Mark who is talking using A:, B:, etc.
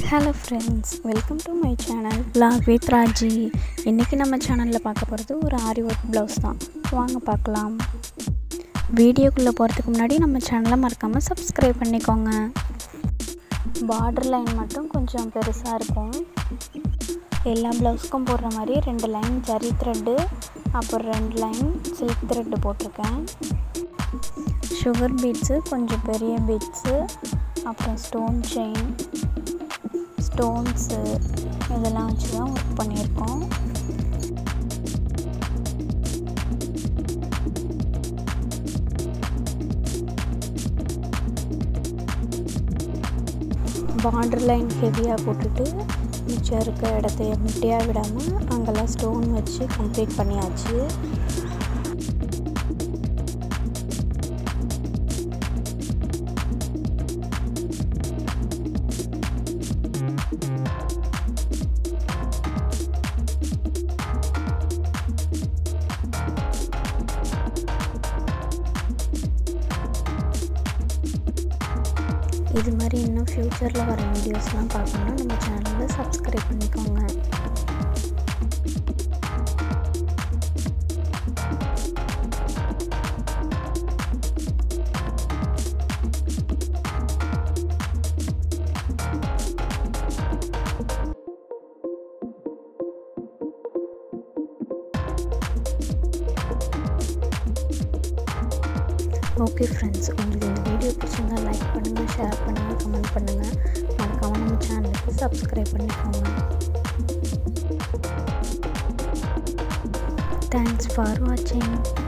A: hello friends welcome to my channel vlog with Raji இன்றைக்கி நம்ம சேனலில் பார்க்க போகிறது ஒரு ஆரி ஒர்க் ப்ளவுஸ் தான் வாங்க பார்க்கலாம் வீடியோக்குள்ளே போகிறதுக்கு முன்னாடி நம்ம சேனலை மறக்காமல் சப்ஸ்கிரைப் பண்ணிக்கோங்க பார்டர் லைன் மட்டும் கொஞ்சம் பெருசாக இருக்கும் எல்லா ப்ளவுஸ்க்கும் போடுற மாதிரி ரெண்டு லைன் ஜரி த்ரெட்டு அப்புறம் ரெண்டு லைன் சில்க் த்ரெட்டு போட்டிருக்கேன் சுகர் பீட்ஸு கொஞ்சம் பெரிய பீட்ஸு அப்புறம் ஸ்டோன் செயின் ஸ்டோன்ஸு இதெல்லாம் வச்சு தான் ஒர்க் பண்ணியிருக்கோம் பார்டர் லைன் ஹெவியாக போட்டுட்டு மிச்சம் இருக்க இடத்த எம்டியாக விடாமல் அங்கெல்லாம் ஸ்டோன் வச்சு கம்ப்ளீட் பண்ணியாச்சு இது மாதிரி இன்னும் ஃப்யூச்சரில் வர வீடியோஸ்லாம் பார்க்கணுன்னா நம்ம சேனலில் சப்ஸ்கிரைப் பண்ணிக்கோங்க ஓகே ஃப்ரெண்ட்ஸ் உங்களுக்கு இந்த வீடியோ பிடிச்சிருந்தா லைக் பண்ணுங்கள் ஷேர் பண்ணுங்கள் கமெண்ட் பண்ணுங்கள் மறக்காமல் நம்ம சேனலுக்கு சப்ஸ்கிரைப் பண்ணிக்கோங்க தேங்க்ஸ் ஃபார் வாட்சிங்